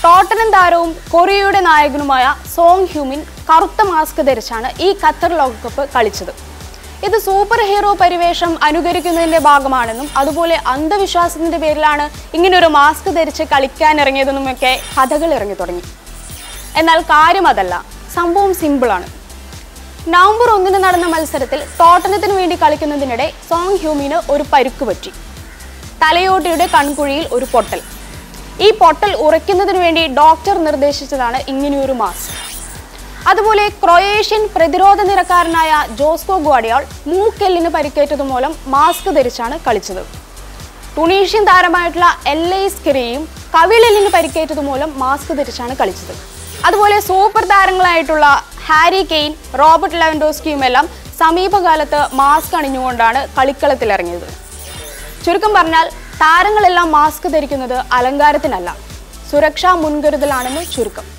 Tottenham താരവും കൊറിയയുടെ നായകനുമായ song ഹ്യൂമിൻ കറുത്ത മാസ്ക് ധരിച്ചാണ് ഈ ഖത്തർ ലോകകപ്പ് കളിച്ചത് ഇത് സൂപ്പർ ഹീറോ പരിവേഷം അനുകരിക്കുന്നതിന്റെ ഭാഗമാണെന്നും അതുപോലെ അന്ധവിശ്വാസത്തിന്റെ പേരിലാണ് ഇങ്ങനൊരു മാസ്ക് ധരിച്ച് കളിക്കാനിറങ്ങിയതെന്നുമൊക്കെ കഥകൾ ഇറങ്ങി തുടങ്ങി എന്നാൽ കാര്യം അതല്ല സംഭവം സിമ്പിളാണ് നവംബർ ഒന്നിന് നടന്ന മത്സരത്തിൽ ടോട്ടനത്തിന് വേണ്ടി കളിക്കുന്നതിനിടെ സോങ് ഹ്യൂമിന് ഒരു പരുക്ക് പറ്റി തലയോട്ടിയുടെ കൺകുഴിയിൽ ഒരു പൊട്ടൽ ഈ പൊട്ടൽ ഉറയ്ക്കുന്നതിന് വേണ്ടി ഡോക്ടർ നിർദ്ദേശിച്ചതാണ് ഇങ്ങനെയൊരു മാസ്ക് അതുപോലെ ക്രൊയേഷ്യൻ പ്രതിരോധ നിരക്കാരനായ ജോസ്കോ ഗ്വാഡിയാൾ മൂക്കെല്ലിന് പരിക്കേറ്റത് മൂലം മാസ്ക് ധരിച്ചാണ് കളിച്ചത് ടുണീഷ്യൻ താരമായിട്ടുള്ള എല്ലൈസ് കെറിയും കവിളലിന് പരിക്കേറ്റത് മൂലം മാസ്ക് ധരിച്ചാണ് കളിച്ചത് അതുപോലെ സൂപ്പർ താരങ്ങളായിട്ടുള്ള ഹാരി കെയ്ൻ റോബർട്ട് ലെവൻഡോസ്കിയും എല്ലാം സമീപകാലത്ത് മാസ്ക് അണിഞ്ഞുകൊണ്ടാണ് കളിക്കളത്തിലിറങ്ങിയത് ചുരുക്കം പറഞ്ഞാൽ താരങ്ങളെല്ലാം മാസ്ക് ധരിക്കുന്നത് അലങ്കാരത്തിനല്ല സുരക്ഷാ മുൻകരുതലാണെന്ന് ചുരുക്കം